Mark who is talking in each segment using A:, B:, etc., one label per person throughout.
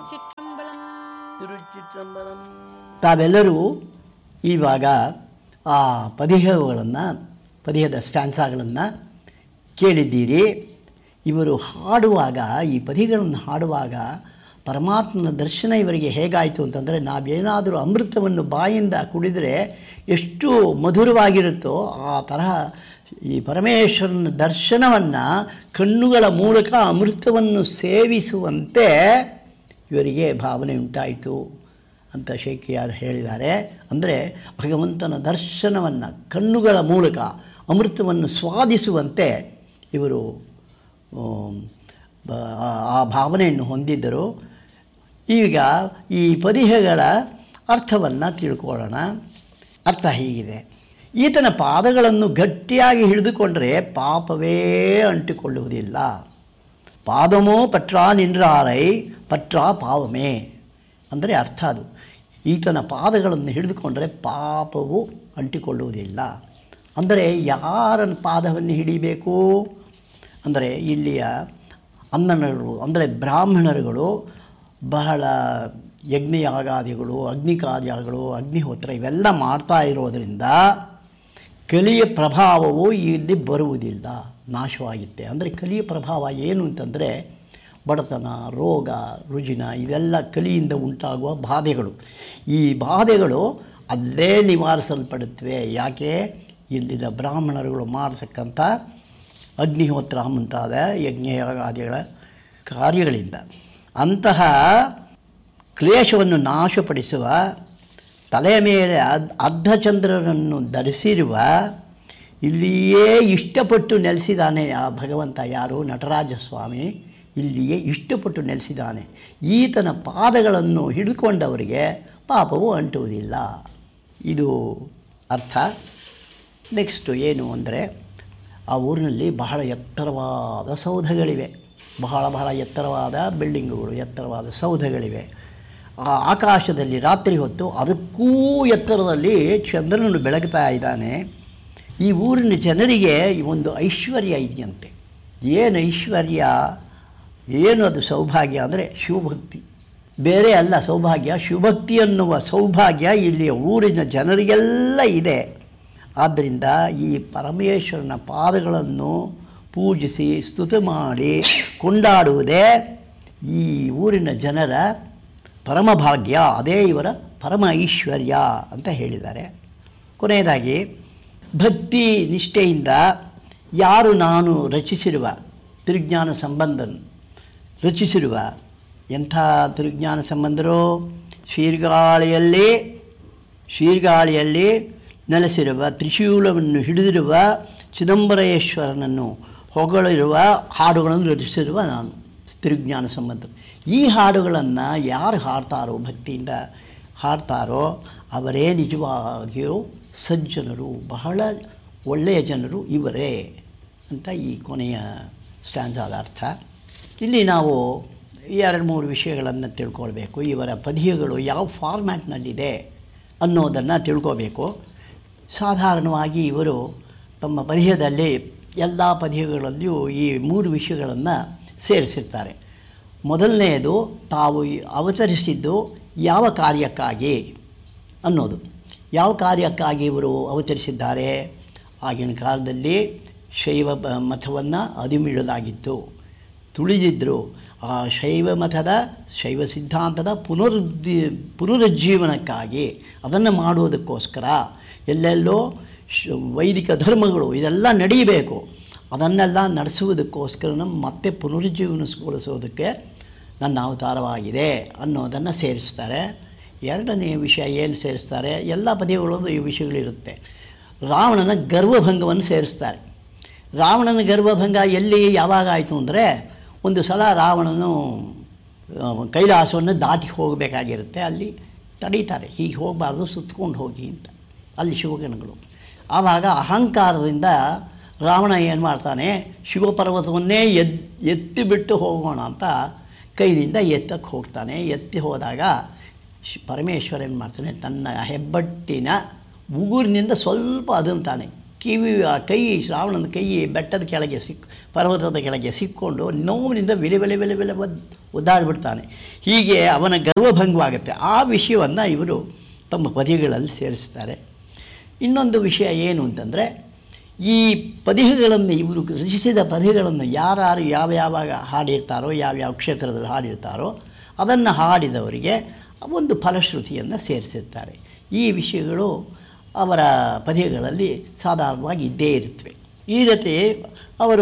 A: திருச்சிற்றம்பலம்
B: ತಿರುಚಿಟ್ರಂಬರಂ
C: ತಾವೆಲ್ಲರೂ ಇವಾಗ ಆ ಪದಿಹಗಳನ್ನು ಪದಿಹದ ಸ್ಟ್ಯಾನ್ಸಾಗಳನ್ನು ಕೇಳಿದ್ದೀರಿ ಇವರು ಹಾಡುವಾಗ ಈ ಪದಿಗಳನ್ನು ಹಾಡುವಾಗ ಪರಮಾತ್ಮನ ದರ್ಶನ ಇವರಿಗೆ ಹೇಗಾಯಿತು ಅಂತಂದರೆ ನಾವೇನಾದರೂ ಅಮೃತವನ್ನು ಬಾಯಿಂದ ಕುಡಿದರೆ ಎಷ್ಟು ಮಧುರವಾಗಿರುತ್ತೋ ಆ ತರಹ ಈ ಪರಮೇಶ್ವರನ ದರ್ಶನವನ್ನು ಕಣ್ಣುಗಳ ಮೂಲಕ ಅಮೃತವನ್ನು ಸೇವಿಸುವಂತೆ ಇವರಿಗೆ ಭಾವನೆ ಉಂಟಾಯಿತು ಅಂತ ಶೇಖಿಯಾರ್ ಹೇಳಿದ್ದಾರೆ ಅಂದರೆ ಭಗವಂತನ ದರ್ಶನವನ್ನು ಕಣ್ಣುಗಳ ಮೂಲಕ ಅಮೃತವನ್ನು ಸ್ವಾದಿಸುವಂತೆ ಇವರು ಆಮ್, ಬ- ಆ- ಆ ಭಾವನೆಯನ್ನು ಹೊಂದಿದ್ದರು ಈಗ ಈ ಪದಿಹಗಳ ಅರ್ಥವನ್ನು ತಿಳ್ಕೊಳ್ಳೋಣ ಅರ್ಥ ಹೀಗಿದೆ ಈತನ ಪಾದಗಳನ್ನು ಗಟ್ಟಿಯಾಗಿ ಹಿಡಿದುಕೊಂಡರೆ ಪಾಪವೇ ಅಂಟಿಕೊಳ್ಳುವುದಿಲ್ಲ ಪಾದಮೋ ಪಟ್ರ ನಿನ್ರಾರೈ ಪಟ್ರ ಪಾವಮೇ ಅಂದರೆ ಅರ್ಥ ಅದು ಈತನ ಪಾದಗಳನ್ನು ಹಿಡಿದುಕೊಂಡರೆ ಪಾಪವು ಅಂಟಿಕೊಳ್ಳುವುದಿಲ್ಲ ಅಂದರೆ ಯಾರ ಪಾದವನ್ನು ಹಿಡಿಬೇಕು ಅಂದರೆ ಇಲ್ಲಿಯ ಅನ್ನನಗಳು ಅಂದರೆ ಬ್ರಾಹ್ಮಣರುಗಳು ಬಹಳ ಯಜ್ಞಯಾಗಾದಿಗಳು ಅಗ್ನಿಕಾರ್ಯಗಳು ಅಗ್ನಿಹೋತ್ರ ಇವೆಲ್ಲ ಮಾಡ್ತಾ ಇರೋದರಿಂದ ಕಲಿಯ ಪ್ರಭಾವವು ಇಲ್ಲಿ ಬರುವುದಿಲ್ಲ ನಾಶವಾಗುತ್ತೆ ಅಂದರೆ ಕಲಿಯ ಪ್ರಭಾವ ಏನು ಅಂತಂದರೆ ಬಡತನ ರೋಗ ರುಜಿನ ಇದೆಲ್ಲ ಕಲಿಯಿಂದ ಉಂಟಾಗುವ ಬಾಧೆಗಳು ಈ ಬಾಧೆಗಳು ಅಲ್ಲೇ ನಿವಾರಿಸಲ್ಪಡುತ್ತವೆ ಯಾಕೆ ಇಲ್ಲಿನ ಬ್ರಾಹ್ಮಣರುಗಳು ಮಾಡತಕ್ಕಂಥ ಅಗ್ನಿಹೋತ್ರ ಮುಂತಾದ ಯಜ್ಞಯಾಗಾದಿಗಳ ಕಾರ್ಯಗಳಿಂದ ಅಂತಹ ಕ್ಲೇಶವನ್ನು ನಾಶಪಡಿಸುವ ತಲೆಯ ಮೇಲೆ ಅದ್ ಅರ್ಧಚಂದ್ರನನ್ನು ಧರಿಸಿರುವ ಇಲ್ಲಿಯೇ ಇಷ್ಟಪಟ್ಟು ನೆಲೆಸಿದ್ದಾನೆ ಆ ಭಗವಂತ ಯಾರು ನಟರಾಜ ಸ್ವಾಮಿ ಇಲ್ಲಿಯೇ ಇಷ್ಟಪಟ್ಟು ನೆಲೆಸಿದ್ದಾನೆ ಈತನ ಪಾದಗಳನ್ನು ಹಿಡ್ಕೊಂಡವರಿಗೆ ಪಾಪವು ಅಂಟುವುದಿಲ್ಲ ಇದು ಅರ್ಥ ನೆಕ್ಸ್ಟು ಏನು ಅಂದರೆ ಆ ಊರಿನಲ್ಲಿ ಬಹಳ ಎತ್ತರವಾದ ಸೌಧಗಳಿವೆ ಬಹಳ ಬಹಳ ಎತ್ತರವಾದ ಬಿಲ್ಡಿಂಗುಗಳು ಎತ್ತರವಾದ ಸೌಧಗಳಿವೆ ಆ ಆಕಾಶದಲ್ಲಿ ರಾತ್ರಿ ಹೊತ್ತು ಅದಕ್ಕೂ ಎತ್ತರದಲ್ಲಿ ಚಂದ್ರನನ್ನು ಬೆಳಗ್ತಾ ಇದ್ದಾನೆ ಈ ಊರಿನ ಜನರಿಗೆ ಒಂದು ಐಶ್ವರ್ಯ ಇದೆಯಂತೆ ಏನು ಐಶ್ವರ್ಯ ಏನು ಅದು ಸೌಭಾಗ್ಯ ಅಂದರೆ ಶಿವಭಕ್ತಿ ಬೇರೆ ಅಲ್ಲ ಸೌಭಾಗ್ಯ ಶಿವಭಕ್ತಿ ಅನ್ನುವ ಸೌಭಾಗ್ಯ ಇಲ್ಲಿಯ ಊರಿನ ಜನರಿಗೆಲ್ಲ ಇದೆ ಆದ್ದರಿಂದ ಈ ಪರಮೇಶ್ವರನ ಪಾದಗಳನ್ನು ಪೂಜಿಸಿ ಸ್ತುತಿ ಮಾಡಿ ಕೊಂಡಾಡುವುದೇ ಈ ಊರಿನ ಜನರ ಪರಮಭಾಗ್ಯ ಅದೇ ಇವರ ಪರಮ ಐಶ್ವರ್ಯ ಅಂತ ಹೇಳಿದ್ದಾರೆ ಕೊನೆಯದಾಗಿ ಭಕ್ತಿ ನಿಷ್ಠೆಯಿಂದ ಯಾರು ನಾನು ರಚಿಸಿರುವ ತಿರುಜ್ಞಾನ ಸಂಬಂಧನ್ ರಚಿಸಿರುವ ಎಂಥ ತಿರುಜ್ಞಾನ ಸಂಬಂಧರು ಶೀರ್ಗಾಳಿಯಲ್ಲಿ ಶೀರ್ಗಾಳಿಯಲ್ಲಿ ನೆಲೆಸಿರುವ ತ್ರಿಶೂಲವನ್ನು ಹಿಡಿದಿರುವ ಚಿದಂಬರೇಶ್ವರನನ್ನು ಹೊಗಳಿರುವ ಹಾಡುಗಳನ್ನು ರಚಿಸಿರುವ ನಾನು ತಿರುಜ್ಞಾನ ಸಂಬಂಧ ಈ ಹಾಡುಗಳನ್ನು ಯಾರು ಹಾಡ್ತಾರೋ ಭಕ್ತಿಯಿಂದ ಹಾಡ್ತಾರೋ ಅವರೇ ನಿಜವಾಗಿಯೂ ಸಜ್ಜನರು ಬಹಳ ಒಳ್ಳೆಯ ಜನರು ಇವರೇ ಅಂತ ಈ ಕೊನೆಯ ಸ್ಟ್ಯಾನ್ಸಾದ ಅರ್ಥ ಇಲ್ಲಿ ನಾವು ಎರಡು ಮೂರು ವಿಷಯಗಳನ್ನು ತಿಳ್ಕೊಳ್ಬೇಕು ಇವರ ಪದ್ಯಗಳು ಯಾವ ಫಾರ್ಮ್ಯಾಟ್ನಲ್ಲಿದೆ ಅನ್ನೋದನ್ನು ತಿಳ್ಕೋಬೇಕು ಸಾಧಾರಣವಾಗಿ ಇವರು ತಮ್ಮ ಪದ್ಯದಲ್ಲಿ ಎಲ್ಲ ಪದ್ಯಗಳಲ್ಲಿಯೂ ಈ ಮೂರು ವಿಷಯಗಳನ್ನು ಸೇರಿಸಿರ್ತಾರೆ ಮೊದಲನೆಯದು ತಾವು ಈ ಅವತರಿಸಿದ್ದು ಯಾವ ಕಾರ್ಯಕ್ಕಾಗಿ ಅನ್ನೋದು ಯಾವ ಕಾರ್ಯಕ್ಕಾಗಿ ಇವರು ಅವತರಿಸಿದ್ದಾರೆ ಆಗಿನ ಕಾಲದಲ್ಲಿ ಶೈವ ಬ- ಮತವನ್ನು ಅದಿಮಿಡಲಾಗಿತ್ತು ತುಳಿದಿದ್ದರು ಆ ಶೈವ ಮತದ ಶೈವ ಸಿದ್ಧಾಂತದ ಪುನರುದ್ದಿ ಪುನರುಜ್ಜೀವನಕ್ಕಾಗಿ ಅದನ್ನು ಮಾಡುವುದಕ್ಕೋಸ್ಕರ ಎಲ್ಲೆಲ್ಲೋ ಶ ವೈದಿಕ ಧರ್ಮಗಳು ಇದೆಲ್ಲ ನಡೀಬೇಕು ಅದನ್ನೆಲ್ಲ ನಡೆಸುವುದಕ್ಕೋಸ್ಕರ ನಮ್ಮ ಮತ್ತೆ ಪುನರುಜ್ಜೀವನಗೊಳಿಸೋದಕ್ಕೆ ನನ್ನ ಅವತಾರವಾಗಿದೆ ಅನ್ನೋದನ್ನು ಸೇರಿಸ್ತಾರೆ ಎರಡನೇ ವಿಷಯ ಏನು ಸೇರಿಸ್ತಾರೆ ಎಲ್ಲ ಪದ್ಯಗಳಲ್ಲೂ ಈ ವಿಷಯಗಳಿರುತ್ತೆ ರಾವಣನ ಗರ್ವಭಂಗವನ್ನು ಸೇರಿಸ್ತಾರೆ ರಾವಣನ ಗರ್ವಭಂಗ ಎಲ್ಲಿ ಯಾವಾಗ ಆಯಿತು ಅಂದರೆ ಒಂದು ಸಲ ರಾವಣನು ಆ, ಕೈಲಾಸವನ್ನು ದಾಟಿ ಹೋಗಬೇಕಾಗಿರುತ್ತೆ ಅಲ್ಲಿ ತಡೀತಾರೆ ಹೀಗೆ ಹೋಗಬಾರ್ದು ಸುತ್ತಕೊಂಡು ಹೋಗಿ ಅಂತ ಅಲ್ಲಿ ಶಿವಗಣಗಳು ಆವಾಗ ಅಹಂಕಾರದಿಂದ ರಾವಣ ಏನು ಮಾಡ್ತಾನೆ ಶಿವಪರ್ವತವನ್ನೇ ಎದ್ ಎತ್ತಿ ಬಿಟ್ಟು ಹೋಗೋಣ ಅಂತ ಕೈಯಿಂದ ಎತ್ತಕ್ಕೆ ಹೋಗ್ತಾನೆ ಎತ್ತಿ ಹೋದಾಗ ಶ್- ಪರಮೇಶ್ವರ ಏನು ಮಾಡ್ತಾನೆ ತನ್ನ ಹೆಬ್ಬಟ್ಟಿನ ಉಗುರಿನಿಂದ ಸ್ವಲ್ಪ ಅದಂತಾನೆ ಕಿವಿ ಆ ಕೈ ಶ್ರಾವಣನ ಕೈ ಬೆಟ್ಟದ ಕೆಳಗೆ ಸಿಕ್ ಪರ್ವತದ ಕೆಳಗೆ ಸಿಕ್ಕೊಂಡು ನೋವಿನಿಂದ ವಿಲೆ ವಿಲೆ ವಿಲೆ ವಿಲೆ ಒದ್ ಒದ್ದಾಡ್ಬಿಡ್ತಾನೆ ಹೀಗೆ ಅವನ ಗರ್ವಭಂಗವಾಗುತ್ತೆ ಆ ವಿಷಯವನ್ನು ಇವರು ತಮ್ಮ ಪದ್ಯಗಳಲ್ಲಿ ಸೇರಿಸ್ತಾರೆ ಇನ್ನೊಂದು ವಿಷಯ ಏನು ಅಂತಂದರೆ ಈ ಪದ್ಯಗಳನ್ನು ಇವರು ರಚಿಸಿದ ಪದ್ಯಗಳನ್ನು ಯಾರ್ಯಾರು ಯಾವ ಯಾವಾಗ ಹಾಡಿರ್ತಾರೋ ಯಾವ್ಯಾವ ಕ್ಷೇತ್ರದಲ್ಲಿ ಹಾಡಿರ್ತಾರೋ ಅದನ್ನು ಹಾಡಿದವರಿಗೆ ಒಂದು ಫಲಶ್ರುತಿಯನ್ನು ಸೇರಿಸಿರ್ತಾರೆ ಈ ವಿಷಯಗಳು ಅವರ ಪದ್ಯಗಳಲ್ಲಿ ಸಾಧಾರಣವಾಗಿ ಇದ್ದೇ ಇರುತ್ತವೆ ಈ ರೀತಿ ಅವರು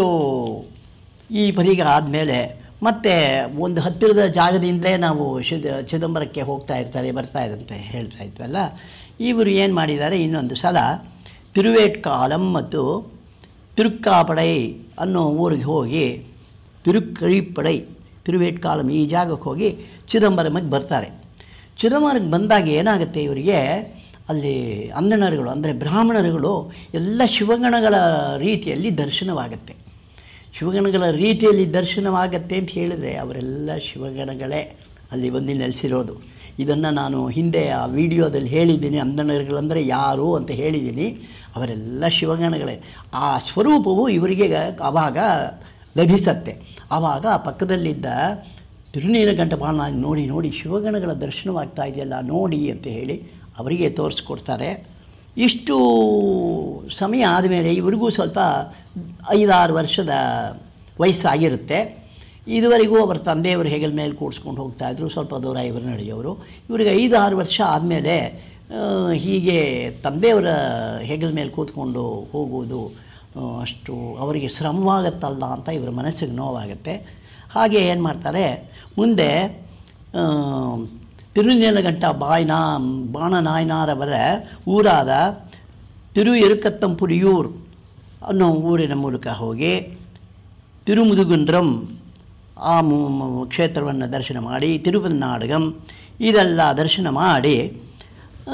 C: ಈ ಪದಿಗೆ ಆದಮೇಲೆ ಮತ್ತೆ ಒಂದು ಹತ್ತಿರದ ಜಾಗದಿಂದಲೇ ನಾವು ಚಿದ ಚಿದಂಬರಕ್ಕೆ ಹೋಗ್ತಾ ಇರ್ತಾರೆ ಬರ್ತಾ ಇರಂತೆ ಹೇಳ್ತಾ ಇದ್ವಲ್ಲ ಇವರು ಏನು ಮಾಡಿದ್ದಾರೆ ಇನ್ನೊಂದು ಸಲ ತಿರುವೇಟ್ಕಾಲಂ ಮತ್ತು ತಿರುಕ್ಕಾಪಡೈ ಅನ್ನೋ ಊರಿಗೆ ಹೋಗಿ ತಿರುಕ್ಕಳಿಪಡೈ ತಿರುವೇಟ್ಕಾಲಂ ಈ ಜಾಗಕ್ಕೆ ಹೋಗಿ ಚಿದಂಬರಮಿಗೆ ಬರ್ತಾರೆ ಚಿದಂಬರಕ್ಕೆ ಬಂದಾಗ ಏನಾಗುತ್ತೆ ಇವರಿಗೆ ಅಲ್ಲಿ ಅಂದಣರುಗಳು ಅಂದರೆ ಬ್ರಾಹ್ಮಣರುಗಳು ಎಲ್ಲ ಶಿವಗಣಗಳ ರೀತಿಯಲ್ಲಿ ದರ್ಶನವಾಗುತ್ತೆ ಶಿವಗಣಗಳ ರೀತಿಯಲ್ಲಿ ದರ್ಶನವಾಗತ್ತೆ ಅಂತ ಹೇಳಿದರೆ ಅವರೆಲ್ಲ ಶಿವಗಣಗಳೇ ಅಲ್ಲಿ ಬಂದು ನೆಲೆಸಿರೋದು ಇದನ್ನು ನಾನು ಹಿಂದೆ ಆ ವಿಡಿಯೋದಲ್ಲಿ ಹೇಳಿದ್ದೀನಿ ಅಂದಣರುಗಳಂದರೆ ಯಾರು ಅಂತ ಹೇಳಿದ್ದೀನಿ ಅವರೆಲ್ಲ ಶಿವಗಣಗಳೇ ಆ ಸ್ವರೂಪವು ಇವರಿಗೆ ಆವಾಗ ಲಭಿಸತ್ತೆ ಆವಾಗ ಆ ಪಕ್ಕದಲ್ಲಿದ್ದ ತಿರುನೀಲಗಂಟ ಬಾಣ ನೋಡಿ ನೋಡಿ ಶಿವಗಣಗಳ ದರ್ಶನವಾಗ್ತಾ ಇದೆಯಲ್ಲ ನೋಡಿ ಅಂತ ಹೇಳಿ ಅವರಿಗೆ ತೋರಿಸ್ಕೊಡ್ತಾರೆ ಇಷ್ಟು ಸಮಯ ಆದಮೇಲೆ ಇವರಿಗೂ ಸ್ವಲ್ಪ ಐದಾರು ವರ್ಷದ ವಯಸ್ಸಾಗಿರುತ್ತೆ ಇದುವರೆಗೂ ಅವರ ತಂದೆಯವರು ಹೆಗಲ ಮೇಲೆ ಕೂಡಿಸ್ಕೊಂಡು ಹೋಗ್ತಾಯಿದ್ರು ಸ್ವಲ್ಪ ದೂರ ಇವರು ನಡೆಯೋರು ಇವರಿಗೆ ಐದಾರು ವರ್ಷ ಆದಮೇಲೆ ಹೀಗೆ ತಂದೆಯವರ ಹೆಗಲ ಮೇಲೆ ಕೂತ್ಕೊಂಡು ಹೋಗುವುದು ಆ, ಅಷ್ಟು ಅವರಿಗೆ ಶ್ರಮವಾಗತ್ತಲ್ಲ ಅಂತ ಇವರ ಮನಸ್ಸಿಗೆ ನೋವಾಗುತ್ತೆ ಹಾಗೆ ಏನು ಮಾಡ್ತಾರೆ ಮುಂದೆ ಆ, ತಿರುನೀಲಗಂಟ ಬಾಯ್ನ ಬಾಣ ನಾಯನಾರವರ ಊರಾದ ತಿರು ಎರುಕತ್ತಂಪುರಿಯೂರ್ ಅನ್ನೋ ಊರಿನ ಮೂಲಕ ಹೋಗಿ ತಿರುಮುದುಗುಂಡ್ರಂ ಆ ಮು- ಮು- ಕ್ಷೇತ್ರವನ್ನು ದರ್ಶನ ಮಾಡಿ ತಿರುಪನಾಡಗಂ ಇದೆಲ್ಲ ದರ್ಶನ ಮಾಡಿ ಆ,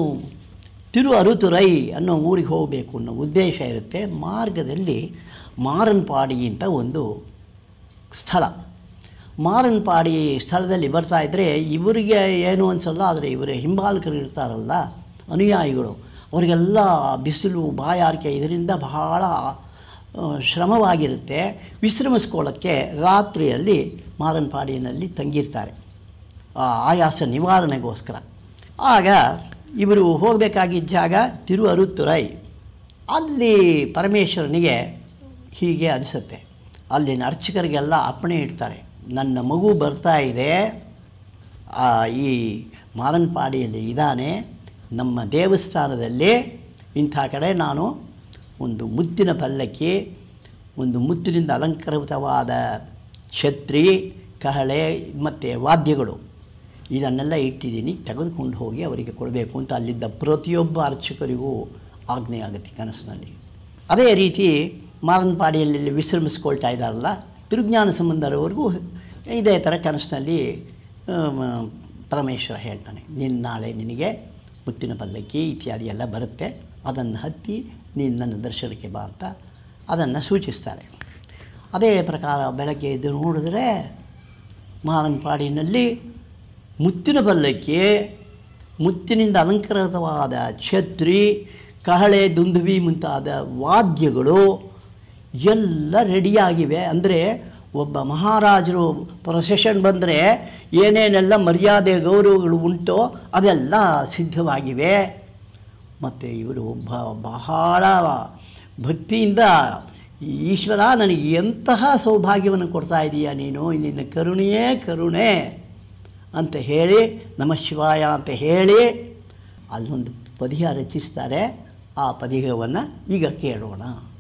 C: ತಿರು ಅರುತುರೈ ಅನ್ನೋ ಊರಿಗೆ ಹೋಗಬೇಕು ಅನ್ನೋ ಉದ್ದೇಶ ಇರುತ್ತೆ ಮಾರ್ಗದಲ್ಲಿ ಮಾರನ್ಪಾಡಿ ಅಂತ ಒಂದು ಸ್ಥಳ ಮಾರನ್ಪಾಡಿ ಸ್ಥಳದಲ್ಲಿ ಬರ್ತಾ ಇದ್ದರೆ ಇವರಿಗೆ ಏನು ಅನಿಸಲ್ಲ ಆದರೆ ಇವರ ಹಿಂಬಾಲಕರು ಇರ್ತಾರಲ್ಲ ಅನುಯಾಯಿಗಳು ಅವರಿಗೆಲ್ಲ ಬಿಸಿಲು ಬಾಯಾರಿಕೆ ಇದರಿಂದ ಬಹಳ ಆ, ಶ್ರಮವಾಗಿರುತ್ತೆ ವಿಶ್ರಮಿಸ್ಕೊಳ್ಳೋಕ್ಕೆ ರಾತ್ರಿಯಲ್ಲಿ ಮಾರನ್ಪಾಡಿನಲ್ಲಿ ತಂಗಿರ್ತಾರೆ ಆ ಆಯಾಸ ನಿವಾರಣೆಗೋಸ್ಕರ ಆಗ ಇವರು ಹೋಗಬೇಕಾಗಿದ್ದ ಜಾಗ ತಿರು ಅರುತ್ತುರೈ ಅಲ್ಲಿ ಪರಮೇಶ್ವರನಿಗೆ ಹೀಗೆ ಅನಿಸುತ್ತೆ ಅಲ್ಲಿನ ಅರ್ಚಕರಿಗೆಲ್ಲ ಅಪ್ಪಣೆ ಇಡ್ತಾರೆ ನನ್ನ ಮಗು ಬರ್ತಾ ಇದೆ ಆ, ಈ ಮಾರನ್ಪಾಡಿಯಲ್ಲಿ ಇದ್ದಾನೆ ನಮ್ಮ ದೇವಸ್ಥಾನದಲ್ಲಿ ಇಂಥ ಕಡೆ ನಾನು ಒಂದು ಮುತ್ತಿನ ಪಲ್ಲಕ್ಕಿ ಒಂದು ಮುತ್ತಿನಿಂದ ಅಲಂಕೃತವಾದ ಛತ್ರಿ ಕಹಳೆ ಮತ್ತು ವಾದ್ಯಗಳು ಇದನ್ನೆಲ್ಲ ಇಟ್ಟಿದ್ದೀನಿ ತೆಗೆದುಕೊಂಡು ಹೋಗಿ ಅವರಿಗೆ ಕೊಡಬೇಕು ಅಂತ ಅಲ್ಲಿದ್ದ ಪ್ರತಿಯೊಬ್ಬ ಅರ್ಚಕರಿಗೂ ಆಜ್ಞೆ ಆಗುತ್ತೆ ಕನಸಿನಲ್ಲಿ ಅದೇ ರೀತಿ ಮಾರನ್ಪಾಡಿಯಲ್ಲಿ ವಿಶ್ರಮಿಸ್ಕೊಳ್ತಾ ಇದ್ದಾರಲ್ಲ ತಿರುಜ್ಞಾನ ಸಂಬಂಧರವರೆಗೂ ಇದೇ ಥರ ಕನಸಿನಲ್ಲಿ ಆಮ್, ಪರಮೇಶ್ವರ ಹೇಳ್ತಾನೆ ನೀನು ನಾಳೆ ನಿನಗೆ ಮುತ್ತಿನ ಪಲ್ಲಕ್ಕಿ ಇತ್ಯಾದಿ ಎಲ್ಲ ಬರುತ್ತೆ ಅದನ್ನು ಹತ್ತಿ ನೀನು ನನ್ನ ದರ್ಶನಕ್ಕೆ ಬಾ ಅಂತ ಅದನ್ನು ಸೂಚಿಸ್ತಾರೆ ಅದೇ ಪ್ರಕಾರ ಬೆಳಗ್ಗೆ ಎದ್ದು ನೋಡಿದ್ರೆ ಮಾರನ್ಪಾಡಿನಲ್ಲಿ ಮುತ್ತಿನ ಪಲ್ಲಕ್ಕಿ ಮುತ್ತಿನಿಂದ ಅಲಂಕೃತವಾದ ಛತ್ರಿ ಕಹಳೆ ದುಂದುಬಿ ಮುಂತಾದ ವಾದ್ಯಗಳು ಎಲ್ಲ ರೆಡಿಯಾಗಿವೆ ಅಂದರೆ ಒಬ್ಬ ಮಹಾರಾಜರು ಪ್ರೊಸೆಷನ್ ಬಂದರೆ ಏನೇನೆಲ್ಲ ಮರ್ಯಾದೆ ಗೌರವಗಳು ಉಂಟೋ ಅದೆಲ್ಲ ಸಿದ್ಧವಾಗಿವೆ ಮತ್ತು ಇವರು ಬ ಬಹಳ ಭಕ್ತಿಯಿಂದ ಈಶ್ವರ ನನಗೆ ಎಂತಹ ಸೌಭಾಗ್ಯವನ್ನು ಕೊಡ್ತಾ ಇದೀಯ ನೀನು ನಿನ್ನ ಕರುಣೆಯೇ ಕರುಣೆ ಅಂತ ಹೇಳಿ ನಮ ಶಿವಾಯ ಅಂತ ಹೇಳಿ ಅಲ್ಲೊಂದು ಪದ್ಯ ರಚಿಸ್ತಾರೆ ಆ ಪದ್ಯವನ್ನು ಈಗ ಕೇಳೋಣ